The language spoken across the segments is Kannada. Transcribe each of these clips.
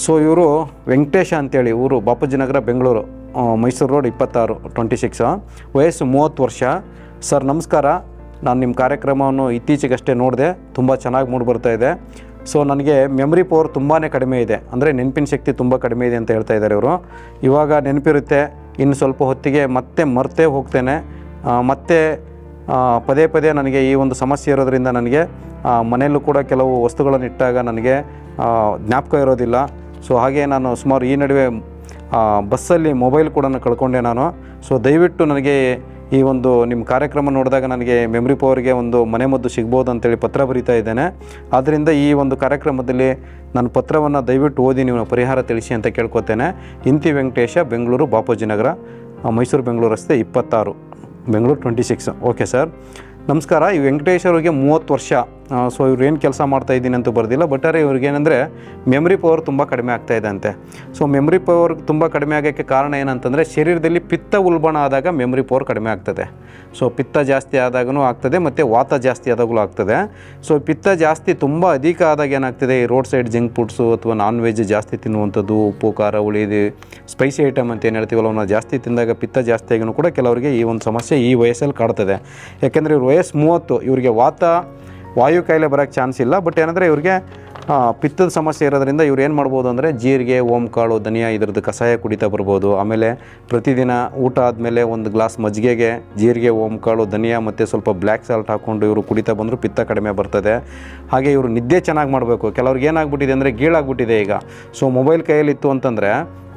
ಸೊ ಇವರು ವೆಂಕಟೇಶ ಅಂತೇಳಿ ಊರು ಬಾಪೂಜಿ ನಗರ ಬೆಂಗಳೂರು ಆ, ಮೈಸೂರು ರೋಡ್ ಇಪ್ಪತ್ತಾರು ಟ್ವೆಂಟಿ ಸಿಕ್ಸ್ ವಯಸ್ಸು ಮೂವತ್ತು ವರ್ಷ ಸರ್ ನಮಸ್ಕಾರ ನಾನು ನಿಮ್ಮ ಕಾರ್ಯಕ್ರಮವನ್ನು ಇತ್ತೀಚೆಗಷ್ಟೇ ನೋಡಿದೆ ತುಂಬ ಚೆನ್ನಾಗಿ ಮೂಡಿ ಬರ್ತಾ ಇದೆ ಸೊ ನನಗೆ ಮೆಮ್ರಿ ಪವರ್ ತುಂಬಾ ಕಡಿಮೆ ಇದೆ ಅಂದರೆ ನೆನಪಿನ ಶಕ್ತಿ ತುಂಬ ಕಡಿಮೆ ಇದೆ ಅಂತ ಹೇಳ್ತಾ ಇದ್ದಾರೆ ಇವರು ಇವಾಗ ನೆನಪಿರುತ್ತೆ ಇನ್ನು ಸ್ವಲ್ಪ ಹೊತ್ತಿಗೆ ಮತ್ತೆ ಮರ್ತೇ ಹೋಗ್ತೇನೆ ಆ, ಮತ್ತೆ ಆ, ಪದೇ ಪದೇ ನನಗೆ ಈ ಒಂದು ಸಮಸ್ಯೆ ಇರೋದ್ರಿಂದ ನನಗೆ ಆ, ಮನೆಯಲ್ಲೂ ಕೂಡ ಕೆಲವು ವಸ್ತುಗಳನ್ನು ಇಟ್ಟಾಗ ನನಗೆ ಆ, ಜ್ಞಾಪಕ ಇರೋದಿಲ್ಲ ಸೊ ಹಾಗೆ ನಾನು ಸುಮಾರು ಈ ನಡುವೆ ಆ, ಬಸ್ಸಲ್ಲಿ ಮೊಬೈಲ್ ಕೂಡ ಕಳ್ಕೊಂಡೆ ನಾನು ಸೊ ದಯವಿಟ್ಟು ನನಗೆ ಈ ಒಂದು ನಿಮ್ಮ ಕಾರ್ಯಕ್ರಮ ನೋಡಿದಾಗ ನನಗೆ ಮೆಮ್ರಿ ಪವರ್ಗೆ ಒಂದು ಮನೆಮದ್ದು ಸಿಗ್ಬೋದು ಅಂತೇಳಿ ಪತ್ರ ಬರೀತಾ ಇದ್ದೇನೆ ಆದ್ದರಿಂದ ಈ ಒಂದು ಕಾರ್ಯಕ್ರಮದಲ್ಲಿ ನನ್ನ ಪತ್ರವನ್ನು ದಯವಿಟ್ಟು ಓದಿ ನೀವು ಪರಿಹಾರ ತಿಳಿಸಿ ಅಂತ ಕೇಳ್ಕೊತೇನೆ ಇಂತಿ ವೆಂಕಟೇಶ ಬೆಂಗಳೂರು ಬಾಪೂಜಿ ನಗರ ಆ, ಮೈಸೂರು ಬೆಂಗಳೂರು ರಸ್ತೆ ಇಪ್ಪತ್ತಾರು Bengaluru twenty six okay sir ನಮಸ್ಕಾರ ಈ ವೆಂಕಟೇಶ್ ಅವರಿಗೆ ಮೂವತ್ತು ವರ್ಷ ಸೊ ಇವ್ರು ಏನು ಕೆಲಸ ಮಾಡ್ತಾ ಇದ್ದೀನಿ ಅಂತ ಬರ್ದಿಲ್ಲ ಬಟ್ ಆದರೆ ಇವ್ರಿಗೆ ಏನಂದರೆ ಮೆಮ್ರಿ ಪವರ್ ತುಂಬ ಕಡಿಮೆ ಆಗ್ತಾ ಇದೆ ಅಂತೆ ಸೊ ಮೆಮ್ರಿ ಪವರ್ ತುಂಬ ಕಡಿಮೆ ಆಗೋಕ್ಕೆ ಕಾರಣ ಏನಂತಂದರೆ ಶರೀರದಲ್ಲಿ ಪಿತ್ತ ಉಲ್ಬಣ ಆದಾಗ ಮೆಮ್ರಿ ಪವರ್ ಕಡಿಮೆ ಆಗ್ತದೆ ಸೊ ಪಿತ್ತ ಜಾಸ್ತಿ ಆದಾಗೂ ಆಗ್ತದೆ ಮತ್ತು ವಾತ ಜಾಸ್ತಿ ಆದಾಗಲೂ ಆಗ್ತದೆ ಸೊ ಪಿತ್ತ ಜಾಸ್ತಿ ತುಂಬ ಅಧಿಕ ಆದಾಗ ಏನಾಗ್ತದೆ ಈ ರೋಡ್ ಸೈಡ್ ಜಂಕ್ ಫುಡ್ಸು ಅಥವಾ ನಾನ್ ವೆಜ್ ಜಾಸ್ತಿ ತಿನ್ನುವಂಥದ್ದು ಉಪ್ಪು ಖಾರ ಉಳಿದು ಸ್ಪೈಸಿ ಐಟಮ್ ಅಂತ ಏನು ಹೇಳ್ತೀವಲ್ಲ ಅವನ್ನ ಜಾಸ್ತಿ ತಿಂದಾಗ ಪಿತ್ತ ಜಾಸ್ತಿ ಆಗಿನೂ ಕೂಡ ಕೆಲವರಿಗೆ ಈ ಒಂದು ಸಮಸ್ಯೆ ಈ ವಯಸ್ಸಲ್ಲಿ ಕಾಡ್ತದೆ ಯಾಕೆಂದರೆ ಇವ್ರ ವಯಸ್ಸು ಮೂವತ್ತು ಇವರಿಗೆ ವಾತ ವಾಯು ಕಾಯಿಲೆ ಬರೋಕ್ಕೆ ಚಾನ್ಸ್ ಇಲ್ಲ ಬಟ್ ಏನಂದರೆ ಇವ್ರಿಗೆ ಆ, ಪಿತ್ತದ ಸಮಸ್ಯೆ ಇರೋದ್ರಿಂದ ಇವ್ರು ಏನು ಮಾಡ್ಬೋದು ಅಂದರೆ ಜೀರಿಗೆ ಓಂಕಾಳು ಧನಿಯಾ ಇದ್ರದ್ದು ಕಷಾಯ ಕುಡಿತಾ ಬರ್ಬೋದು ಆಮೇಲೆ ಪ್ರತಿದಿನ ಊಟ ಆದಮೇಲೆ ಒಂದು ಗ್ಲಾಸ್ ಮಜ್ಜಿಗೆಗೆ ಜೀರಿಗೆ ಓಂಕಾಳು ಧನಿಯಾ ಮತ್ತು ಸ್ವಲ್ಪ ಬ್ಲ್ಯಾಕ್ ಸಾಲ್ಟ್ ಹಾಕ್ಕೊಂಡು ಇವರು ಕುಡಿತಾ ಬಂದರೂ ಪಿತ್ತ ಕಡಿಮೆ ಬರ್ತದೆ ಹಾಗೆ ಇವರು ನಿದ್ದೆ ಚೆನ್ನಾಗಿ ಮಾಡಬೇಕು ಕೆಲವ್ರಿಗೆ ಏನಾಗ್ಬಿಟ್ಟಿದೆ ಅಂದರೆ ಗೀಳಾಗ್ಬಿಟ್ಟಿದೆ ಈಗ ಸೊ ಮೊಬೈಲ್ ಕೈಯಲ್ಲಿತ್ತು ಅಂತಂದರೆ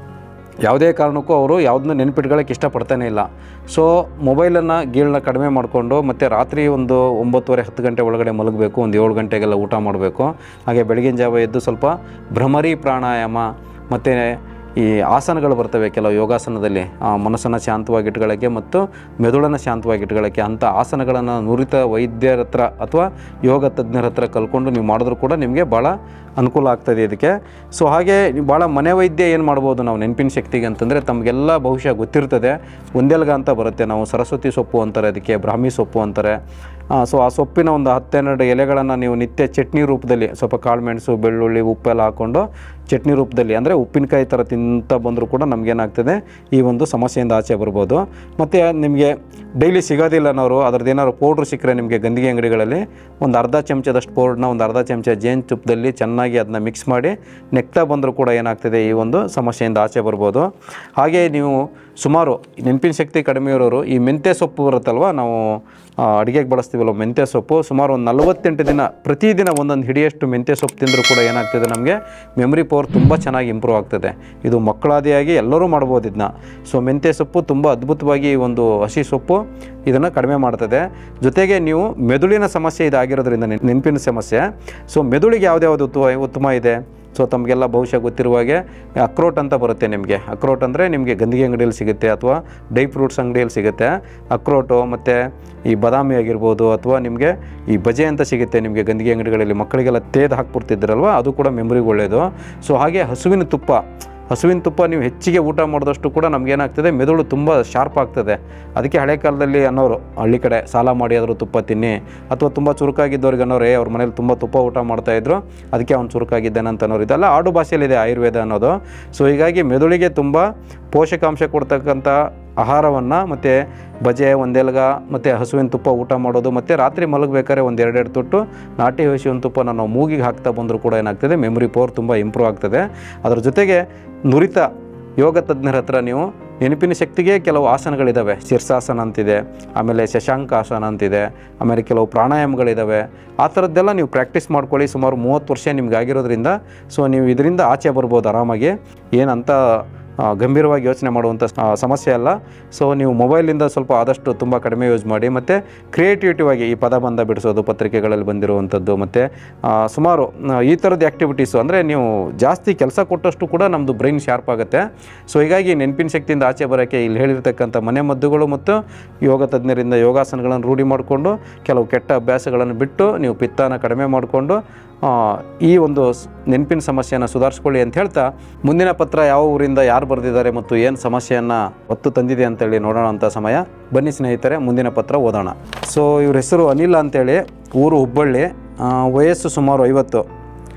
ಯಾವುದೇ ಕಾರಣಕ್ಕೂ ಅವರು ಯಾವುದನ್ನ ನೆನ್ಪಿಟ್ಕೊಳ್ಳೋಕೆ ಇಷ್ಟಪಡ್ತಾನೆ ಇಲ್ಲ ಸೊ ಮೊಬೈಲನ್ನು ಗೀಳನ್ನ ಕಡಿಮೆ ಮಾಡಿಕೊಂಡು ಮತ್ತು ರಾತ್ರಿ ಒಂದು ಒಂಬತ್ತುವರೆ ಹತ್ತು ಗಂಟೆ ಒಳಗಡೆ ಮಲಗಬೇಕು ಒಂದು ಏಳು ಗಂಟೆಗೆಲ್ಲ ಊಟ ಮಾಡಬೇಕು ಹಾಗೆ ಬೆಳಗಿನ ಜಾವ ಎದ್ದು ಸ್ವಲ್ಪ ಭ್ರಮರಿ ಪ್ರಾಣಾಯಾಮ ಮತ್ತು ಈ ಆಸನಗಳು ಬರ್ತವೆ ಕೆಲವು ಯೋಗಾಸನದಲ್ಲಿ ಆ ಮನಸ್ಸನ್ನು ಶಾಂತವಾಗಿ ಇಟ್ಕೊಳ್ಳೋಕ್ಕೆ ಮತ್ತು ಮೆದುಳನ್ನು ಶಾಂತವಾಗಿ ಇಟ್ಕೊಳ್ಳೋಕ್ಕೆ ಅಂಥ ಆಸನಗಳನ್ನು ನುರಿತ ವೈದ್ಯರ ಹತ್ರ ಅಥವಾ ಯೋಗ ತಜ್ಞರ ಹತ್ರ ಕಲ್ಕೊಂಡು ನೀವು ಮಾಡಿದ್ರೂ ಕೂಡ ನಿಮಗೆ ಭಾಳ ಅನುಕೂಲ ಆಗ್ತದೆ ಇದಕ್ಕೆ ಸೊ ಹಾಗೆ ನೀವು ಭಾಳ ಮನೆ ವೈದ್ಯ ಏನು ಮಾಡ್ಬೋದು ನಾವು ನೆನಪಿನ ಶಕ್ತಿಗೆ ಅಂತಂದರೆ ತಮಗೆಲ್ಲ ಬಹುಶಃ ಗೊತ್ತಿರ್ತದೆ ಒಂದೆಲ್ಗ ಅಂತ ಬರುತ್ತೆ ನಾವು ಸರಸ್ವತಿ ಸೊಪ್ಪು ಅಂತಾರೆ ಅದಕ್ಕೆ ಬ್ರಾಹ್ಮಿ ಸೊಪ್ಪು ಅಂತಾರೆ ಸೊ ಆ ಸೊಪ್ಪಿನ ಒಂದು ಹತ್ತೆರಡು ಎಲೆಗಳನ್ನು ನೀವು ನಿತ್ಯ ಚಟ್ನಿ ರೂಪದಲ್ಲಿ ಸ್ವಲ್ಪ ಕಾಳುಮೆಣಸು ಬೆಳ್ಳುಳ್ಳಿ ಉಪ್ಪೆಲ್ಲ ಹಾಕ್ಕೊಂಡು ಚಟ್ನಿ ರೂಪದಲ್ಲಿ ಅಂದರೆ ಉಪ್ಪಿನಕಾಯಿ ಥರ ತಿಂತ ಬಂದರೂ ಕೂಡ ನಮಗೇನಾಗ್ತದೆ ಈ ಒಂದು ಸಮಸ್ಯೆಯಿಂದ ಆಚೆ ಬರ್ಬೋದು ಮತ್ತು ನಿಮಗೆ ಡೈಲಿ ಸಿಗೋದಿಲ್ಲ ಅನ್ನೋರು ಅದ್ರದ್ದು ಏನಾದ್ರು ಪೌಡ್ರ್ ಸಿಕ್ಕರೆ ನಿಮಗೆ ಗಂದಿಗೆ ಅಂಗಡಿಗಳಲ್ಲಿ ಒಂದು ಅರ್ಧ ಚಮಚದಷ್ಟು ಪೌಡ್ರನ್ನ ಒಂದು ಅರ್ಧ ಚಮಚ ಜೇನು ತುಪ್ಪದಲ್ಲಿ ಚೆನ್ನಾಗಿ ಅದನ್ನ ಮಿಕ್ಸ್ ಮಾಡಿ ನೆಕ್ತಾ ಬಂದರೂ ಕೂಡ ಏನಾಗ್ತದೆ ಈ ಒಂದು ಸಮಸ್ಯೆಯಿಂದ ಆಚೆ ಬರ್ಬೋದು ಹಾಗೆ ನೀವು ಸುಮಾರು ನೆನಪಿನ ಶಕ್ತಿ ಕಡಿಮೆ ಇರೋರು ಈ ಮೆಂತ್ಯ ಸೊಪ್ಪು ಬರುತ್ತಲ್ವ ನಾವು ಅಡುಗೆಗೆ ಬಳಸ್ತೀವಲ್ಲ ಮೆಂತ್ಯ ಸೊಪ್ಪು ಸುಮಾರು ಒಂದು ನಲವತ್ತೆಂಟು ದಿನ ಪ್ರತಿದಿನ ಒಂದೊಂದು ಹಿಡಿಯಷ್ಟು ಮೆಂತ್ಯ ಸೊಪ್ಪು ತಿಂದರೂ ಕೂಡ ಏನಾಗ್ತದೆ ನಮಗೆ ಮೆಮ್ರಿ ಪವರ್ ತುಂಬ ಚೆನ್ನಾಗಿ ಇಂಪ್ರೂವ್ ಆಗ್ತದೆ ಇದು ಮಕ್ಕಳಾದಿಯಾಗಿ ಎಲ್ಲರೂ ಮಾಡ್ಬೋದು ಇದನ್ನ ಸೊ ಮೆಂತ್ಯ ಸೊಪ್ಪು ತುಂಬ ಅದ್ಭುತವಾಗಿ ಈ ಒಂದು ಹಸಿ ಸೊಪ್ಪು ಇದನ್ನು ಕಡಿಮೆ ಮಾಡ್ತದೆ ಜೊತೆಗೆ ನೀವು ಮೆದುಳಿನ ಸಮಸ್ಯೆ ಇದಾಗಿರೋದ್ರಿಂದ ನೆನ್- ನೆನಪಿನ ಸಮಸ್ಯೆ ಸೊ ಮೆದುಳಿಗೆ ಯಾವುದ್ಯಾವುದು ಉತ್ತಮ ಉತ್ತಮ ಇದೆ ಸೊ ತಮಗೆಲ್ಲ ಬಹುಶಃ ಗೊತ್ತಿರುವ ಹಾಗೆ ಅಕ್ರೋಟ್ ಅಂತ ಬರುತ್ತೆ ನಿಮಗೆ ಅಕ್ರೋಟ್ ಅಂದರೆ ನಿಮಗೆ ಗಂದಿಗೆ ಅಂಗಡಿಯಲ್ಲಿ ಸಿಗುತ್ತೆ ಅಥವಾ ಡೈ ಫ್ರೂಟ್ಸ್ ಅಂಗಡಿಯಲ್ಲಿ ಸಿಗುತ್ತೆ ಅಕ್ರೋಟು ಮತ್ತು ಈ ಬಾದಾಮಿ ಆಗಿರ್ಬೋದು ಅಥವಾ ನಿಮಗೆ ಈ ಬಜೆ ಅಂತ ಸಿಗುತ್ತೆ ನಿಮಗೆ ಗಂದಿಗೆ ಅಂಗಡಿಗಳಲ್ಲಿ ಮಕ್ಕಳಿಗೆಲ್ಲ ತೇದು ಹಾಕ್ಬಿಡ್ತಿದ್ದೀರಲ್ವ ಅದು ಕೂಡ ಮೆಮ್ರಿಗೆ ಒಳ್ಳೆಯದು ಸೊ ಹಾಗೆ ಹಸುವಿನ ತುಪ್ಪ ಹಸುವಿನ ತುಪ್ಪ ನೀವು ಹೆಚ್ಚಿಗೆ ಊಟ ಮಾಡಿದಷ್ಟು ಕೂಡ ನಮಗೇನಾಗ್ತದೆ ಮೆದುಳು ತುಂಬ ಶಾರ್ಪ್ ಆಗ್ತದೆ ಅದಕ್ಕೆ ಹಳೆ ಕಾಲದಲ್ಲಿ ಅನ್ನೋರು ಹಳ್ಳಿ ಕಡೆ ಸಾಲ ಮಾಡಿ ಆದರೂ ತುಪ್ಪ ತಿನ್ನಿ ಅಥವಾ ತುಂಬ ಚುರುಕಾಗಿದ್ದವ್ರಿಗೆ ಅನ್ನೋರು ಏ ಅವ್ರ ಮನೇಲಿ ತುಂಬ ತುಪ್ಪ ಊಟ ಮಾಡ್ತಾಯಿದ್ರು ಅದಕ್ಕೆ ಅವ್ನು ಚುರುಕಾಗಿದ್ದಾನೆ ಅಂತ ಅನ್ನೋರು ಇದೆಲ್ಲ ಆಡು ಭಾಷೆಯಲ್ಲಿದೆ ಆಯುರ್ವೇದ ಅನ್ನೋದು ಸೊ ಹೀಗಾಗಿ ಮೆದುಳಿಗೆ ತುಂಬ ಪೋಷಕಾಂಶ ಕೊಡ್ತಕ್ಕಂಥ ಆಹಾರವನ್ನು ಮತ್ತು ಬಜೆ ಒಂದೆಲ್ಗ ಮತ್ತು ಹಸುವಿನ ತುಪ್ಪ ಊಟ ಮಾಡೋದು ಮತ್ತು ರಾತ್ರಿ ಮಲಗಬೇಕಾದ್ರೆ ಒಂದು ಎರಡೆರಡು ತೊಟ್ಟು ನಾಟಿ ಹಸುವಿನ ತುಪ್ಪನ ನಾವು ಮೂಗಿಗೆ ಹಾಕ್ತಾ ಬಂದರೂ ಕೂಡ ಏನಾಗ್ತದೆ ಮೆಮೊರಿ ಪವರ್ ತುಂಬ ಇಂಪ್ರೂವ್ ಆಗ್ತದೆ ಅದರ ಜೊತೆಗೆ ನುರಿತ ಯೋಗ ತಜ್ಞರ ಹತ್ರ ನೀವು ನೆನಪಿನ ಶಕ್ತಿಗೆ ಕೆಲವು ಆಸನಗಳಿದ್ದಾವೆ ಶೀರ್ಷಾಸನ ಅಂತಿದೆ ಆಮೇಲೆ ಶಶಾಂಕಾಸನ ಅಂತಿದೆ ಆಮೇಲೆ ಕೆಲವು ಪ್ರಾಣಾಯಾಮಗಳಿದ್ದಾವೆ ಆ ಥರದ್ದೆಲ್ಲ ನೀವು ಪ್ರಾಕ್ಟೀಸ್ ಮಾಡ್ಕೊಳ್ಳಿ ಸುಮಾರು ಮೂವತ್ತು ವರ್ಷ ನಿಮ್ಗೆ ಆಗಿರೋದ್ರಿಂದ ಸೊ ನೀವು ಇದರಿಂದ ಆಚೆ ಬರ್ಬೋದು ಆರಾಮಾಗಿ ಏನಂತ ಆ, ಗಂಭೀರವಾಗಿ ಯೋಚನೆ ಮಾಡುವಂಥ ಆ, ಸಮಸ್ಯೆ ಅಲ್ಲ ಸೊ ನೀವು ಮೊಬೈಲಿಂದ ಸ್ವಲ್ಪ ಆದಷ್ಟು ತುಂಬ ಕಡಿಮೆ ಯೂಸ್ ಮಾಡಿ ಮತ್ತು ಕ್ರಿಯೇಟಿವಿಟಿವ್ ಆಗಿ ಈ ಪದಬಂಧ ಬಿಡಿಸೋದು ಪತ್ರಿಕೆಗಳಲ್ಲಿ ಬಂದಿರುವಂಥದ್ದು ಮತ್ತು ಸುಮಾರು ಆ, ಈ ಥರದ ಆ್ಯಕ್ಟಿವಿಟೀಸು ಅಂದರೆ ನೀವು ಜಾಸ್ತಿ ಕೆಲಸ ಕೊಟ್ಟಷ್ಟು ಕೂಡ ನಮ್ಮದು ಬ್ರೈನ್ ಶಾರ್ಪ್ ಆಗುತ್ತೆ ಸೊ ಹೀಗಾಗಿ ನೆನಪಿನ ಶಕ್ತಿಯಿಂದ ಆಚೆ ಬರೋಕ್ಕೆ ಇಲ್ಲಿ ಹೇಳಿರ್ತಕ್ಕಂಥ ಮನೆ ಮದ್ದುಗಳು ಮತ್ತು ಯೋಗ ತಜ್ಞರಿಂದ ಯೋಗಾಸನಗಳನ್ನು ರೂಢಿ ಮಾಡಿಕೊಂಡು ಕೆಲವು ಕೆಟ್ಟ ಅಭ್ಯಾಸಗಳನ್ನು ಬಿಟ್ಟು ನೀವು ಪಿತ್ತನ ಕಡಿಮೆ ಮಾಡಿಕೊಂಡು ಆ, ಈ ಒಂದು ಸ್- ನೆನಪಿನ ಸಮಸ್ಯೆಯನ್ನು ಸುಧಾರಿಸ್ಕೊಳ್ಳಿ ಅಂತ ಹೇಳ್ತಾ ಮುಂದಿನ ಪತ್ರ ಯಾವ ಊರಿಂದ ಯಾರು ಬರೆದಿದ್ದಾರೆ ಮತ್ತು ಏನು ಸಮಸ್ಯೆಯನ್ನು ಒತ್ತು ತಂದಿದೆ ಅಂತೇಳಿ ನೋಡೋಣ ಅಂತ ಸಮಯ ಬನ್ನಿ ಸ್ನೇಹಿತರೆ ಮುಂದಿನ ಪತ್ರ ಓದೋಣ ಸೊ ಇವ್ರ ಹೆಸರು ಅನಿಲ್ ಅಂತೇಳಿ ಊರು ಹುಬ್ಬಳ್ಳಿ ಆ, ವಯಸ್ಸು ಸುಮಾರು ಐವತ್ತು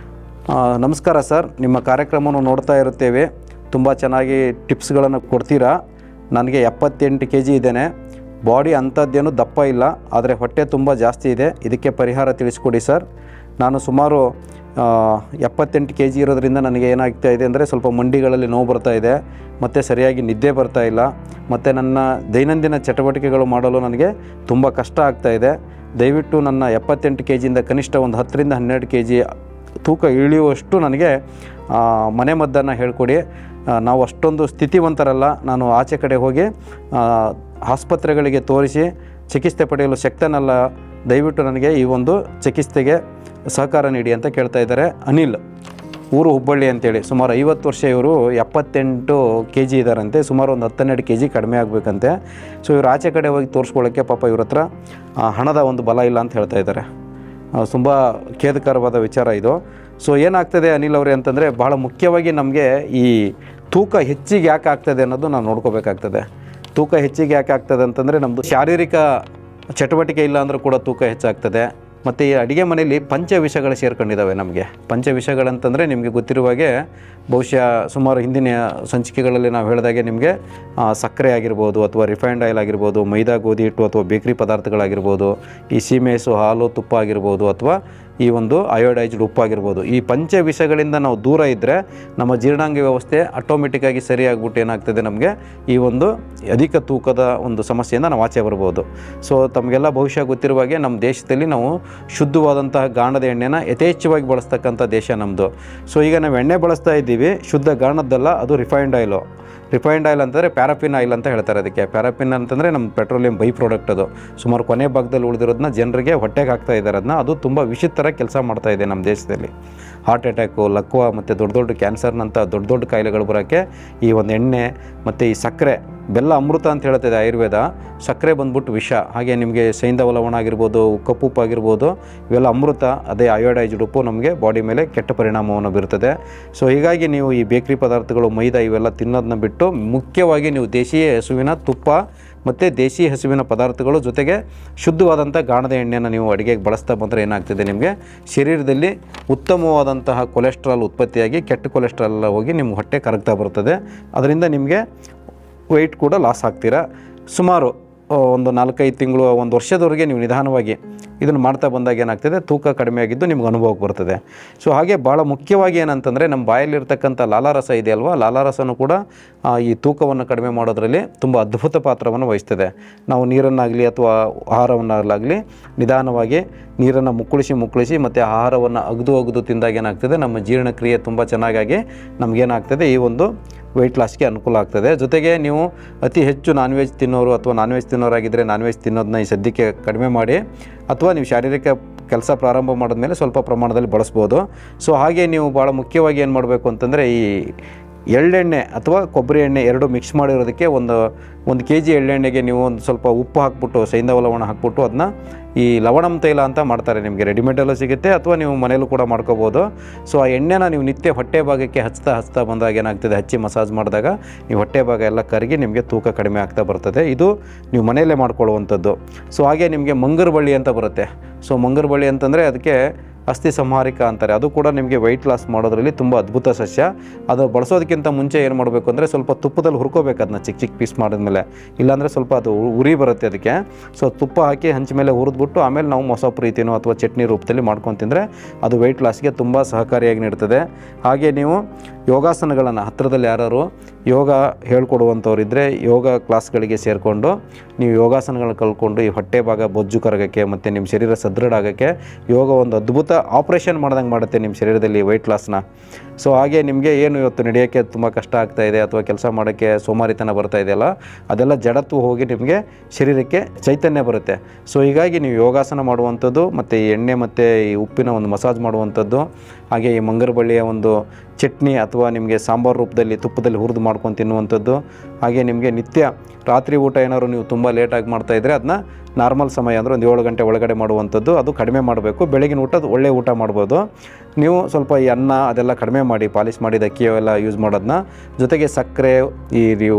ಆ, ನಮಸ್ಕಾರ ಸರ್ ನಿಮ್ಮ ಕಾರ್ಯಕ್ರಮವನ್ನು ನೋಡ್ತಾ ಇರುತ್ತೇವೆ ತುಂಬ ಚೆನ್ನಾಗಿ ಟಿಪ್ಸ್ಗಳನ್ನು ಕೊಡ್ತೀರಾ ನನಗೆ ಎಪ್ಪತ್ತೆಂಟು ಕೆ ಜಿ ಇದ್ದೇನೆ ಬಾಡಿ ಅಂಥದ್ದೇನು ದಪ್ಪ ಇಲ್ಲ ಆದರೆ ಹೊಟ್ಟೆ ತುಂಬ ಜಾಸ್ತಿ ಇದೆ ಇದಕ್ಕೆ ಪರಿಹಾರ ತಿಳಿಸ್ಕೊಡಿ ಸರ್ ನಾನು ಸುಮಾರು ಆ, ಎಪ್ಪತ್ತೆಂಟು ಕೆ ಜಿ ಇರೋದ್ರಿಂದ ನನಗೆ ಏನಾಗ್ತಾ ಇದೆ ಅಂದರೆ ಸ್ವಲ್ಪ ಮಂಡಿಗಳಲ್ಲಿ ನೋವು ಬರ್ತಾ ಇದೆ ಮತ್ತು ಸರಿಯಾಗಿ ನಿದ್ದೆ ಬರ್ತಾ ಇಲ್ಲ ಮತ್ತು ನನ್ನ ದೈನಂದಿನ ಚಟುವಟಿಕೆಗಳು ಮಾಡಲು ನನಗೆ ತುಂಬ ಕಷ್ಟ ಆಗ್ತಾ ಇದೆ ದಯವಿಟ್ಟು ನನ್ನ ಎಪ್ಪತ್ತೆಂಟು ಕೆ ಜಿಯಿಂದ ಕನಿಷ್ಠ ಒಂದು ಹತ್ತರಿಂದ ಹನ್ನೆರಡು ಕೆ ಜಿ ತೂಕ ಇಳಿಯುವಷ್ಟು ನನಗೆ ಆ, ಮನೆ ಮದ್ದನ್ನು ಹೇಳ್ಕೊಡಿ ಆ, ನಾವು ಅಷ್ಟೊಂದು ಸ್ಥಿತಿವಂತರಲ್ಲ ನಾನು ಆಚೆ ಕಡೆ ಹೋಗಿ ಆ, ಆಸ್ಪತ್ರೆಗಳಿಗೆ ತೋರಿಸಿ ಚಿಕಿತ್ಸೆ ಪಡೆಯಲು ಶಕ್ತನಲ್ಲ ದಯವಿಟ್ಟು ನನಗೆ ಈ ಒಂದು ಚಿಕಿತ್ಸೆಗೆ ಸಹಕಾರ ನೀಡಿ ಅಂತ ಕೇಳ್ತಾ ಇದ್ದಾರೆ ಅನಿಲ್ ಊರು ಹುಬ್ಬಳ್ಳಿ ಅಂತೇಳಿ ಸುಮಾರು ಐವತ್ತು ವರ್ಷ ಇವರು ಎಪ್ಪತ್ತೆಂಟು ಕೆ ಜಿ ಇದ್ದಾರಂತೆ ಸುಮಾರು ಒಂದು ಹತ್ತೆರಡು ಕೆ ಜಿ ಕಡಿಮೆ ಆಗಬೇಕಂತೆ ಸೊ ಇವರು ಆಚೆ ಕಡೆ ಹೋಗಿ ತೋರಿಸ್ಕೊಳ್ಳೋಕ್ಕೆ ಪಾಪ ಇವ್ರ ಹತ್ರ ಆ, ಹಣದ ಒಂದು ಬಲ ಇಲ್ಲ ಅಂತ ಹೇಳ್ತಾ ಇದ್ದಾರೆ ತುಂಬ ಖೇದಕರವಾದ ವಿಚಾರ ಇದು ಸೊ ಏನಾಗ್ತದೆ ಅನಿಲ್ ಅವರೇ ಅಂತಂದರೆ ಭಾಳ ಮುಖ್ಯವಾಗಿ ನಮಗೆ ಈ ತೂಕ ಹೆಚ್ಚಿಗೆ ಯಾಕೆ ಆಗ್ತದೆ ಅನ್ನೋದು ನಾವು ನೋಡ್ಕೋಬೇಕಾಗ್ತದೆ ತೂಕ ಹೆಚ್ಚಿಗೆ ಯಾಕೆ ಆಗ್ತದೆ ಅಂತಂದರೆ ನಮ್ಮದು ಶಾರೀರಿಕ ಚಟುವಟಿಕೆ ಇಲ್ಲ ಅಂದರೂ ಕೂಡ ತೂಕ ಹೆಚ್ಚಾಗ್ತದೆ ಮತ್ತು ಈ ಅಡುಗೆ ಮನೆಯಲ್ಲಿ ಪಂಚವಿಷಗಳು ಸೇರ್ಕೊಂಡಿದ್ದಾವೆ ನಮಗೆ ಪಂಚವಿಷಗಳಂತಂದರೆ ನಿಮಗೆ ಗೊತ್ತಿರುವ ಹಾಗೆ ಬಹುಶಃ ಸುಮಾರು ಹಿಂದಿನ ಸಂಚಿಕೆಗಳಲ್ಲಿ ನಾವು ಹೇಳಿದಾಗೆ ನಿಮಗೆ ಆ, ಸಕ್ಕರೆ ಆಗಿರ್ಬೋದು ಅಥವಾ ರಿಫೈನ್ಡ್ ಆಯಿಲ್ ಆಗಿರ್ಬೋದು ಮೈದಾ ಗೋಧಿ ಹಿಟ್ಟು ಅಥವಾ ಬೇಕ್ರಿ ಪದಾರ್ಥಗಳಾಗಿರ್ಬೋದು ಈ ಸೀಮೆಸು ಹಾಲು ತುಪ್ಪ ಆಗಿರ್ಬೋದು ಅಥವಾ ಈ ಒಂದು ಅಯೋಡೈಸ್ಡ್ ಉಪ್ಪಾಗಿರ್ಬೋದು ಈ ಪಂಚ ವಿಷಗಳಿಂದ ನಾವು ದೂರ ಇದ್ದರೆ ನಮ್ಮ ಜೀರ್ಣಾಂಗ ವ್ಯವಸ್ಥೆ ಆಟೋಮೆಟಿಕ್ಕಾಗಿ ಸರಿಯಾಗ್ಬಿಟ್ಟು ಏನಾಗ್ತದೆ ನಮಗೆ ಈ ಒಂದು ಅಧಿಕ ತೂಕದ ಒಂದು ಸಮಸ್ಯೆಯಿಂದ ನಾವು ಆಚೆ ಬರ್ಬೋದು ಸೊ ತಮಗೆಲ್ಲ ಬಹುಶಃ ಗೊತ್ತಿರುವ ಹಾಗೆ ನಮ್ಮ ದೇಶದಲ್ಲಿ ನಾವು ಶುದ್ಧವಾದಂತಹ ಗಾಣದ ಎಣ್ಣೆನ ಯಥೇಚ್ಛವಾಗಿ ಬಳಸ್ತಕ್ಕಂಥ ದೇಶ ನಮ್ಮದು ಸೊ ಈಗ ನಾವು ಎಣ್ಣೆ ಬಳಸ್ತಾ ಇದ್ದೀವಿ ಶುದ್ಧ ಗಾಣದ್ದಲ್ಲ ಅದು ರಿಫೈನ್ಡ್ ಆಯಿಲು ರಿಫೈನ್ಡ್ ಆಯಿಲ್ ಅಂತಂದರೆ ಪ್ಯಾರಾಫಿನ್ ಆಯಿಲ್ ಅಂತ ಹೇಳ್ತಾರೆ ಅದಕ್ಕೆ ಪ್ಯಾರಾಫಿನ್ ಅಂತಂದರೆ ನಮ್ಮ ಪೆಟ್ರೋಲಿಯಂ ಬೈ ಪ್ರಾಡಕ್ಟ್ ಅದು ಸುಮಾರು ಕೊನೆ ಭಾಗದಲ್ಲಿ ಉಳಿದಿರೋದನ್ನ ಜನರಿಗೆ ಹೊಟ್ಟೆಗೆ ಹಾಕ್ತಾ ಇದ್ದಾರೆ ಅದನ್ನ ಅದು ತುಂಬ ವಿಚಿತ್ರ ಕೆಲಸ ಮಾಡ್ತಾ ಇದೆ ನಮ್ಮ ದೇಶದಲ್ಲಿ ಹಾರ್ಟ್ ಅಟ್ಯಾಕು ಲಕ್ವ ಮತ್ತು ದೊಡ್ಡ ದೊಡ್ಡ ಕ್ಯಾನ್ಸರ್ನಂಥ ದೊಡ್ಡ ದೊಡ್ಡ ಕಾಯಿಲೆಗಳು ಬರೋಕ್ಕೆ ಈ ಒಂದು ಎಣ್ಣೆ ಮತ್ತು ಈ ಸಕ್ಕರೆ ಬೆಲ್ಲ ಅಮೃತ ಅಂತ ಹೇಳ್ತಿದೆ ಆಯುರ್ವೇದ ಸಕ್ಕರೆ ಬಂದ್ಬಿಟ್ಟು ವಿಷ ಹಾಗೆ ನಿಮಗೆ ಸೈಂಧವ ಲವಣ ಆಗಿರ್ಬೋದು ಕಪ್ಪು ಉಪ್ಪು ಆಗಿರ್ಬೋದು ಇವೆಲ್ಲ ಅಮೃತ ಅದೇ ಅಯೋಡೈಸ್ಡ್ ಉಪ್ಪು ನಮಗೆ ಬಾಡಿ ಮೇಲೆ ಕೆಟ್ಟ ಪರಿಣಾಮವನ್ನು ಬೀರ್ತದೆ ಸೊ ಹೀಗಾಗಿ ನೀವು ಈ ಬೇಕ್ರಿ ಪದಾರ್ಥಗಳು ಮೈದಾ ಇವೆಲ್ಲ ತಿನ್ನೋದನ್ನ ಬಿಟ್ಟು ಮುಖ್ಯವಾಗಿ ನೀವು ದೇಶೀಯ ಹಸುವಿನ ತುಪ್ಪ ಮತ್ತು ದೇಶಿ ಹಸುವಿನ ಪದಾರ್ಥಗಳು ಜೊತೆಗೆ ಶುದ್ಧವಾದಂಥ ಗಾಣದ ಎಣ್ಣೆಯನ್ನು ನೀವು ಅಡುಗೆಗೆ ಬಳಸ್ತಾ ಬಂದರೆ ಏನಾಗ್ತದೆ ನಿಮಗೆ ಶರೀರದಲ್ಲಿ ಉತ್ತಮವಾದಂತಹ ಕೊಲೆಸ್ಟ್ರಾಲ್ ಉತ್ಪತ್ತಿಯಾಗಿ ಕೆಟ್ಟ ಕೊಲೆಸ್ಟ್ರಾಲ್ ಎಲ್ಲ ಹೋಗಿ ನಿಮ್ಮ ಹೊಟ್ಟೆ ಕರಗ್ತಾ ಬರ್ತದೆ ಅದರಿಂದ ನಿಮಗೆ ವೆಯ್ಟ್ ಕೂಡ ಲಾಸ್ ಆಗ್ತೀರಾ ಸುಮಾರು ಆ, ಒಂದು ನಾಲ್ಕೈದು ತಿಂಗಳು ಒಂದು ವರ್ಷದವರೆಗೆ ನೀವು ನಿಧಾನವಾಗಿ ಇದನ್ನು ಮಾಡ್ತಾ ಬಂದಾಗ ಏನಾಗ್ತದೆ ತೂಕ ಕಡಿಮೆ ಆಗಿದ್ದು ನಿಮ್ಗೆ ಅನುಭವಕ್ಕೆ ಬರ್ತದೆ ಸೊ ಹಾಗೆ ಭಾಳ ಮುಖ್ಯವಾಗಿ ಏನಂತಂದರೆ ನಮ್ಮ ಬಾಯಲ್ಲಿರ್ತಕ್ಕಂಥ ಲಾಲಾರಸ ಇದೆ ಅಲ್ವಾ ಲಾಲಾರಸನೂ ಕೂಡ ಆ, ಈ ತೂಕವನ್ನು ಕಡಿಮೆ ಮಾಡೋದರಲ್ಲಿ ತುಂಬ ಅದ್ಭುತ ಪಾತ್ರವನ್ನು ವಹಿಸ್ತದೆ ನಾವು ನೀರನ್ನಾಗಲಿ ಅಥವಾ ಆಹಾರವನ್ನಾಗಲಿ ನಿಧಾನವಾಗಿ ನೀರನ್ನು ಮುಕ್ಕಳಿಸಿ ಮುಕ್ಕಳಿಸಿ ಮತ್ತು ಆಹಾರವನ್ನು ಅಗದು ಅಗದು ತಿಂದಾಗ ಏನಾಗ್ತದೆ ನಮ್ಮ ಜೀರ್ಣಕ್ರಿಯೆ ತುಂಬ ಚೆನ್ನಾಗಾಗಿ ನಮಗೇನಾಗ್ತದೆ ಈ ಒಂದು ವೆಯ್ಟ್ ಲಾಸ್ಗೆ ಅನುಕೂಲ ಆಗ್ತದೆ ಜೊತೆಗೆ ನೀವು ಅತಿ ಹೆಚ್ಚು ನಾನ್ ವೆಜ್ ತಿನ್ನೋರು ಅಥವಾ ನಾನ್ ವೆಜ್ ತಿನ್ನೋರಾಗಿದ್ದರೆ ನಾನ್ ವೆಜ್ ತಿನ್ನೋದನ್ನ ಈ ಸದ್ಯಕ್ಕೆ ಕಡಿಮೆ ಮಾಡಿ ಅಥವಾ ನೀವು ಶಾರೀರಿಕ ಕೆಲಸ ಪ್ರಾರಂಭ ಮಾಡಿದ್ಮೇಲೆ ಸ್ವಲ್ಪ ಪ್ರಮಾಣದಲ್ಲಿ ಬಳಸ್ಬೋದು ಸೊ ಹಾಗೆ ನೀವು ಭಾಳ ಮುಖ್ಯವಾಗಿ ಏನು ಮಾಡಬೇಕು ಅಂತಂದರೆ ಈ ಎಳ್ಳೆಣ್ಣೆ ಅಥವಾ ಕೊಬ್ಬರಿ ಎಣ್ಣೆ ಎರಡು ಮಿಕ್ಸ್ ಮಾಡಿರೋದಕ್ಕೆ ಒಂದು ಒಂದು ಕೆ ಜಿ ಎಳ್ಳೆಣ್ಣೆಗೆ ನೀವು ಒಂದು ಸ್ವಲ್ಪ ಉಪ್ಪು ಹಾಕ್ಬಿಟ್ಟು ಸೈಂಧವ ಲವಣ ಹಾಕ್ಬಿಟ್ಟು ಅದನ್ನ ಈ ಲವಣಂ ತೈಲ ಅಂತ ಮಾಡ್ತಾರೆ ನಿಮಗೆ ರೆಡಿಮೇಡಲ್ಲೂ ಸಿಗುತ್ತೆ ಅಥವಾ ನೀವು ಮನೇಲೂ ಕೂಡ ಮಾಡ್ಕೋಬೋದು ಸೊ ಆ ಎಣ್ಣೆನ ನೀವು ನಿತ್ಯ ಹೊಟ್ಟೆ ಭಾಗಕ್ಕೆ ಹಚ್ತಾ ಹಚ್ತಾ ಬಂದಾಗ ಏನಾಗ್ತದೆ ಹಚ್ಚಿ ಮಸಾಜ್ ಮಾಡಿದಾಗ ನೀವು ಹೊಟ್ಟೆ ಭಾಗ ಎಲ್ಲ ಕರಗಿ ನಿಮಗೆ ತೂಕ ಕಡಿಮೆ ಆಗ್ತಾ ಬರ್ತದೆ ಇದು ನೀವು ಮನೆಯಲ್ಲೇ ಮಾಡ್ಕೊಳ್ಳುವಂಥದ್ದು ಸೊ ಹಾಗೆ ನಿಮಗೆ ಮಂಗರ ಬಳ್ಳಿ ಅಂತ ಬರುತ್ತೆ ಸೊ ಮಂಗರ ಬಳ್ಳಿ ಅಂತಂದರೆ ಅದಕ್ಕೆ ಅಸ್ಥಿ ಸಂಹಾರಿಕ ಅಂತಾರೆ ಅದು ಕೂಡ ನಿಮಗೆ ವೆಯ್ಟ್ ಲಾಸ್ ಮಾಡೋದ್ರಲ್ಲಿ ತುಂಬ ಅದ್ಭುತ ಸಸ್ಯ ಅದು ಬಳಸೋದಕ್ಕಿಂತ ಮುಂಚೆ ಏನು ಮಾಡಬೇಕು ಅಂದರೆ ಸ್ವಲ್ಪ ತುಪ್ಪದಲ್ಲಿ ಹುರ್ಕೋಬೇಕು ಅದನ್ನ ಚಿಕ್ಕ ಚಿಕ್ಕ ಪೀಸ್ ಮಾಡಿದ್ಮೇಲೆ ಇಲ್ಲಾಂದರೆ ಸ್ವಲ್ಪ ಅದು ಉ- ಉರಿ ಬರುತ್ತೆ ಅದಕ್ಕೆ ಸೊ ತುಪ್ಪ ಹಾಕಿ ಹಂಚ ಮೇಲೆ ಹುರಿದ್ಬಿಟ್ಟು ಆಮೇಲೆ ನಾವು ಮೊಸಪ್ಪು ರೀತಿನೋ ಅಥವಾ ಚಟ್ನಿ ರೂಪದಲ್ಲಿ ಮಾಡ್ಕೊಂಡು ತಿಂದರೆ ಅದು ವೆಯ್ಟ್ ಲಾಸ್ಗೆ ತುಂಬ ಸಹಕಾರಿಯಾಗಿ ನೀಡ್ತದೆ ಹಾಗೆ ನೀವು ಯೋಗಾಸನಗಳನ್ನು ಹತ್ತಿರದಲ್ಲಿ ಯಾರು ಯೋಗ ಹೇಳ್ಕೊಡುವಂಥವ್ರಿದ್ದರೆ ಯೋಗ ಕ್ಲಾಸ್ಗಳಿಗೆ ಸೇರಿಕೊಂಡು ನೀವು ಯೋಗಾಸನಗಳನ್ನ ಕಲ್ತ್ಕೊಂಡು ಈ ಹೊಟ್ಟೆ ಭಾಗ ಬೊಜ್ಜು ಕರಗಕ್ಕೆ ಮತ್ತು ನಿಮ್ಮ ಶರೀರ ಸದೃಢ ಆಗೋಕ್ಕೆ ಯೋಗ ಒಂದು ಅದ್ಭುತ ಆಪ್ರೇಷನ್ ಮಾಡ್ದಂಗೆ ಮಾಡುತ್ತೆ ನಿಮ್ಮ ಶರೀರದಲ್ಲಿ ವೆಯ್ಟ್ ಲಾಸ್ನ ಸೊ ಹಾಗೆ ನಿಮಗೆ ಏನು ಇವತ್ತು ನಡೆಯೋಕ್ಕೆ ತುಂಬ ಕಷ್ಟ ಆಗ್ತಾ ಇದೆ ಅಥವಾ ಕೆಲಸ ಮಾಡೋಕ್ಕೆ ಸೋಮಾರಿತನ ಬರ್ತಾ ಇದೆಯಲ್ಲ ಅದೆಲ್ಲ ಜಡತ್ವ ಹೋಗಿ ನಿಮಗೆ ಶರೀರಕ್ಕೆ ಚೈತನ್ಯ ಬರುತ್ತೆ ಸೊ ಹೀಗಾಗಿ ನೀವು ಯೋಗಾಸನ ಮಾಡುವಂಥದ್ದು ಮತ್ತು ಈ ಎಣ್ಣೆ ಮತ್ತು ಈ ಉಪ್ಪಿನ ಒಂದು ಮಸಾಜ್ ಮಾಡುವಂಥದ್ದು ಹಾಗೆ ಈ ಮಂಗರ ಬಳ್ಳಿಯ ಒಂದು ಚಟ್ನಿ ಅಥವಾ ನಿಮಗೆ ಸಾಂಬಾರು ರೂಪದಲ್ಲಿ ತುಪ್ಪದಲ್ಲಿ ಹುರಿದು ಮಾಡ್ಕೊಂಡು ತಿನ್ನುವಂಥದ್ದು ಹಾಗೆ ನಿಮಗೆ ನಿತ್ಯ ರಾತ್ರಿ ಊಟ ಏನಾದ್ರು ನೀವು ತುಂಬ ಲೇಟಾಗಿ ಮಾಡ್ತಾಯಿದ್ರೆ ಅದನ್ನ ನಾರ್ಮಲ್ ಸಮಯ ಅಂದರೆ ಒಂದು ಏಳು ಗಂಟೆ ಒಳಗಡೆ ಮಾಡುವಂಥದ್ದು ಅದು ಕಡಿಮೆ ಮಾಡಬೇಕು ಬೆಳಗಿನ ಊಟ ಅದು ಒಳ್ಳೆ ಊಟ ಮಾಡ್ಬೋದು ನೀವು ಸ್ವಲ್ಪ ಈ ಅನ್ನ ಅದೆಲ್ಲ ಕಡಿಮೆ ಮಾಡಿ ಪಾಲಿಶ್ ಮಾಡಿದ ಅಕ್ಕಿ ಅವೆಲ್ಲ ಯೂಸ್ ಮಾಡೋದನ್ನ ಜೊತೆಗೆ ಸಕ್ಕರೆ ಈ ನೀವು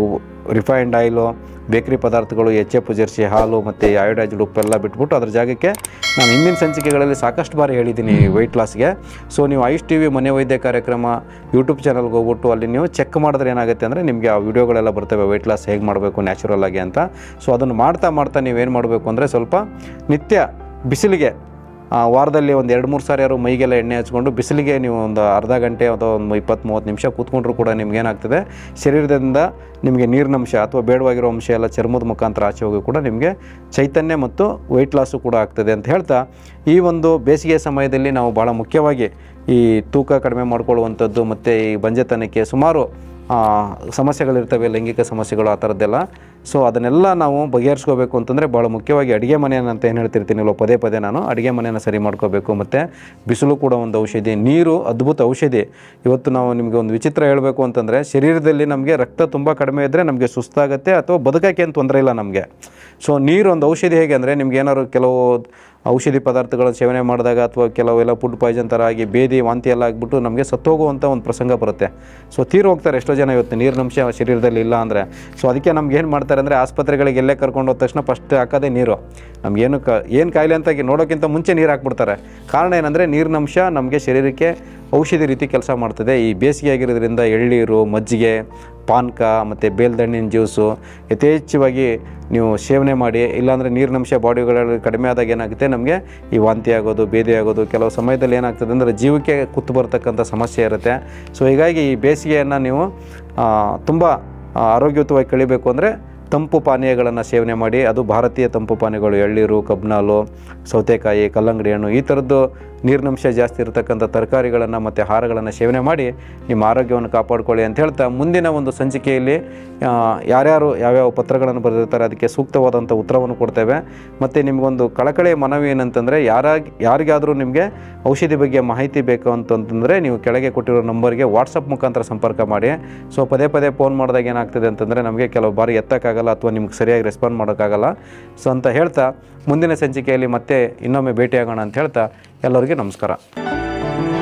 ರಿಫೈನ್ಡ್ ಆಯಿಲು ಬೇಕರಿ ಪದಾರ್ಥಗಳು ಎಚ್ ಎಫ್ ಜರ್ಸಿ ಹಾಲು ಮತ್ತು ಅಯೋಡೈಸ್ಡ್ ಉಪ್ಪೆಲ್ಲ ಬಿಟ್ಬಿಟ್ಟು ಅದ್ರ ಜಾಗಕ್ಕೆ ನಾನು ಹಿಂದಿನ ಸಂಚಿಕೆಗಳಲ್ಲಿ ಸಾಕಷ್ಟು ಬಾರಿ ಹೇಳಿದ್ದೀನಿ ವೆಯ್ಟ್ ಲಾಸ್ಗೆ ಸೊ ನೀವು ಐಸ್ ಟಿ ವಿ ಮನೆ ವೈದ್ಯ ಕಾರ್ಯಕ್ರಮ ಯೂಟ್ಯೂಬ್ ಚಾನಲ್ಗೆ ಹೋಗ್ಬಿಟ್ಟು ಅಲ್ಲಿ ನೀವು ಚೆಕ್ ಮಾಡಿದ್ರೆ ಏನಾಗುತ್ತೆ ಅಂದರೆ ನಿಮಗೆ ಆ ವಿಡಿಯೋಗಳೆಲ್ಲ ಬರ್ತವೆ ವೆಯ್ಟ್ ಲಾಸ್ ಹೇಗೆ ಮಾಡಬೇಕು ನ್ಯಾಚುರಲ್ ಆಗಿ ಅಂತ ಸೊ ಅದನ್ನು ಮಾಡ್ತಾ ಮಾಡ್ತಾ ನೀವೇನು ಮಾಡಬೇಕು ಅಂದರೆ ಸ್ವಲ್ಪ ನಿತ್ಯ ಬಿಸಿಲಿಗೆ ಆ, ವಾರದಲ್ಲಿ ಒಂದು ಎರಡು ಮೂರು ಸಾರಿ ಯಾರು ಮೈಗೆಲ್ಲ ಎಣ್ಣೆ ಹಚ್ಕೊಂಡು ಬಿಸಿಲಿಗೆ ನೀವು ಒಂದು ಅರ್ಧ ಗಂಟೆ ಅಥವಾ ಒಂದು ಇಪ್ಪತ್ತು ಮೂವತ್ತು ನಿಮಿಷ ಕೂತ್ಕೊಂಡ್ರು ಕೂಡ ನಿಮ್ಗೆ ಏನಾಗ್ತದೆ ಶರೀರದಿಂದ ನಿಮಗೆ ನೀರಿನಂಶ ಅಥವಾ ಬೇಡವಾಗಿರೋ ಅಂಶ ಎಲ್ಲ ಚರ್ಮದ ಮುಖಾಂತರ ಆಚೆ ಹೋಗಿ ಕೂಡ ನಿಮಗೆ ಚೈತನ್ಯ ಮತ್ತು ವೆಯ್ಟ್ ಲಾಸು ಕೂಡ ಆಗ್ತದೆ ಅಂತ ಹೇಳ್ತಾ ಈ ಒಂದು ಬೇಸಿಗೆ ಸಮಯದಲ್ಲಿ ನಾವು ಭಾಳ ಮುಖ್ಯವಾಗಿ ಈ ತೂಕ ಕಡಿಮೆ ಮಾಡ್ಕೊಳ್ಳುವಂಥದ್ದು ಮತ್ತು ಈ ಬಂಜೆತನಕ್ಕೆ ಸುಮಾರು ಆ, ಸಮಸ್ಯೆಗಳಿರ್ತವೆ ಲೈಂಗಿಕ ಸಮಸ್ಯೆಗಳು ಆ ಥರದ್ದೆಲ್ಲ ಸೊ ಅದನ್ನೆಲ್ಲ ನಾವು ಬಗೆಹರಿಸ್ಕೋಬೇಕು ಅಂತಂದರೆ ಭಾಳ ಮುಖ್ಯವಾಗಿ ಅಡುಗೆ ಮನೆಯನ್ನು ಅಂತ ಏನು ಹೇಳ್ತಿರ್ತೀನಿಲ್ವ ಪದೇ ಪದೇ ನಾನು ಅಡುಗೆ ಮನೆಯನ್ನು ಸರಿ ಮಾಡ್ಕೋಬೇಕು ಮತ್ತು ಬಿಸಿಲು ಕೂಡ ಒಂದು ಔಷಧಿ ನೀರು ಅದ್ಭುತ ಔಷಧಿ ಇವತ್ತು ನಾವು ನಿಮಗೆ ಒಂದು ವಿಚಿತ್ರ ಹೇಳಬೇಕು ಅಂತಂದರೆ ಶರೀರದಲ್ಲಿ ನಮಗೆ ರಕ್ತ ತುಂಬ ಕಡಿಮೆ ಇದ್ದರೆ ನಮಗೆ ಸುಸ್ತಾಗುತ್ತೆ ಅಥವಾ ಬದುಕಕ್ಕೆ ಏನು ತೊಂದರೆ ಇಲ್ಲ ನಮಗೆ ಸೊ ನೀರು ಒಂದು ಔಷಧಿ ಹೇಗೆ ಅಂದರೆ ನಿಮ್ಗೆ ಏನಾದ್ರು ಕೆಲವು ಔಷಧಿ ಪದಾರ್ಥಗಳ ಸೇವನೆ ಮಾಡಿದಾಗ ಅಥವಾ ಕೆಲವೆಲ್ಲ ಫುಡ್ ಪಾಯ್ಸನ್ ಥರ ಆಗಿ ಬೇದಿ ವಾಂತಿ ಎಲ್ಲ ಆಗಿಬಿಟ್ಟು ನಮಗೆ ಸತ್ತೋಗುವಂಥ ಒಂದು ಪ್ರಸಂಗ ಬರುತ್ತೆ ಸೊ ತೀರು ಹೋಗ್ತಾರೆ ಎಷ್ಟೋ ಜನ ಇವತ್ತು ನೀರಿನಂಶ ಶರೀರದಲ್ಲಿ ಇಲ್ಲ ಅಂದರೆ ಸೊ ಅದಕ್ಕೆ ನಮ್ಗೆ ಏನು ಮಾಡ್ತಾರೆ ಅಂದರೆ ಆಸ್ಪತ್ರೆಗಳಿಗೆ ಎಲ್ಲೇ ಕರ್ಕೊಂಡು ಹೋದ ತಕ್ಷಣ ಫಸ್ಟ್ ಹಾಕೋದೇ ನೀರು ನಮಗೇನು ಕ ಏನು ಕಾಯಿಲೆ ಅಂತ ನೋಡೋಕ್ಕಿಂತ ಮುಂಚೆ ನೀರು ಹಾಕ್ಬಿಡ್ತಾರೆ ಕಾರಣ ಏನಂದರೆ ನೀರಿನಂಶ ನಮಗೆ ಶರೀರಕ್ಕೆ ಔಷಧಿ ರೀತಿ ಕೆಲಸ ಮಾಡ್ತದೆ ಈ ಬೇಸಿಗೆ ಆಗಿರೋದ್ರಿಂದ ಎಳ್ನೀರು ಮಜ್ಜಿಗೆ ಪಾನಕ ಮತ್ತು ಬೇಲ್ದಣ್ಣಿನ ಜ್ಯೂಸು ಯಥೇಚ್ಛವಾಗಿ ನೀವು ಸೇವನೆ ಮಾಡಿ ಇಲ್ಲಾಂದರೆ ನೀರಿನಂಶ ಬಾಡಿಗಳಲ್ಲಿ ಕಡಿಮೆ ಆದಾಗ ಏನಾಗುತ್ತೆ ನಮಗೆ ಈ ವಾಂತಿ ಆಗೋದು ಬೇದಿ ಆಗೋದು ಕೆಲವು ಸಮಯದಲ್ಲಿ ಏನಾಗ್ತದೆ ಅಂದರೆ ಜೀವಕ್ಕೆ ಕುತ್ತು ಬರ್ತಕ್ಕಂಥ ಸಮಸ್ಯೆ ಇರುತ್ತೆ ಸೊ ಹೀಗಾಗಿ ಈ ಬೇಸಿಗೆಯನ್ನು ನೀವು ತುಂಬ ಆರೋಗ್ಯಯುತವಾಗಿ ಕಳಿಬೇಕು ಅಂದರೆ ತಂಪು ಪಾನೀಯಗಳನ್ನು ಸೇವನೆ ಮಾಡಿ ಅದು ಭಾರತೀಯ ತಂಪು ಪಾನೀಯಗಳು ಎಳ್ನೀರು ಕಬ್ನಾಲು ಸೌತೆಕಾಯಿ ಕಲ್ಲಂಗಡಿ ಹಣ್ಣು ಈ ಥರದ್ದು ನೀರಿನಂಶ ಜಾಸ್ತಿ ಇರತಕ್ಕಂಥ ತರಕಾರಿಗಳನ್ನು ಮತ್ತು ಆಹಾರಗಳನ್ನು ಸೇವನೆ ಮಾಡಿ ನಿಮ್ಮ ಆರೋಗ್ಯವನ್ನು ಕಾಪಾಡ್ಕೊಳ್ಳಿ ಅಂತ ಹೇಳ್ತಾ ಮುಂದಿನ ಒಂದು ಸಂಚಿಕೆಯಲ್ಲಿ ಆ, ಯಾರ್ಯಾರು ಯಾವ್ಯಾವ ಪತ್ರಗಳನ್ನು ಬರೆದಿರ್ತಾರೆ ಅದಕ್ಕೆ ಸೂಕ್ತವಾದಂಥ ಉತ್ತರವನ್ನು ಕೊಡ್ತೇವೆ ಮತ್ತು ನಿಮಗೊಂದು ಕಳಕಳಿ ಮನವಿ ಏನಂತಂದರೆ ಯಾರಾಗಿ ಯಾರಿಗಾದರೂ ನಿಮಗೆ ಔಷಧಿ ಬಗ್ಗೆ ಮಾಹಿತಿ ಬೇಕು ಅಂತಂತಂದರೆ ನೀವು ಕೆಳಗೆ ಕೊಟ್ಟಿರೋ ನಂಬರ್ಗೆ ವಾಟ್ಸಪ್ ಮುಖಾಂತರ ಸಂಪರ್ಕ ಮಾಡಿ ಸೊ ಪದೇ ಪದೇ ಫೋನ್ ಮಾಡಿದಾಗ ಏನಾಗ್ತದೆ ಅಂತಂದರೆ ನಮಗೆ ಕೆಲವು ಬಾರಿ ಎತ್ತಕ್ಕಾಗಲ್ಲ ಅಥವಾ ನಿಮ್ಗೆ ಸರಿಯಾಗಿ ರೆಸ್ಪಾಂಡ್ ಮಾಡೋಕ್ಕಾಗಲ್ಲ ಸೊ ಅಂತ ಹೇಳ್ತಾ ಮುಂದಿನ ಸಂಚಿಕೆಯಲ್ಲಿ ಮತ್ತೆ ಇನ್ನೊಮ್ಮೆ ಭೇಟಿಯಾಗೋಣ ಅಂತ ಹೇಳ್ತಾ ಎಲ್ಲರಿಗೂ ನಮಸ್ಕಾರ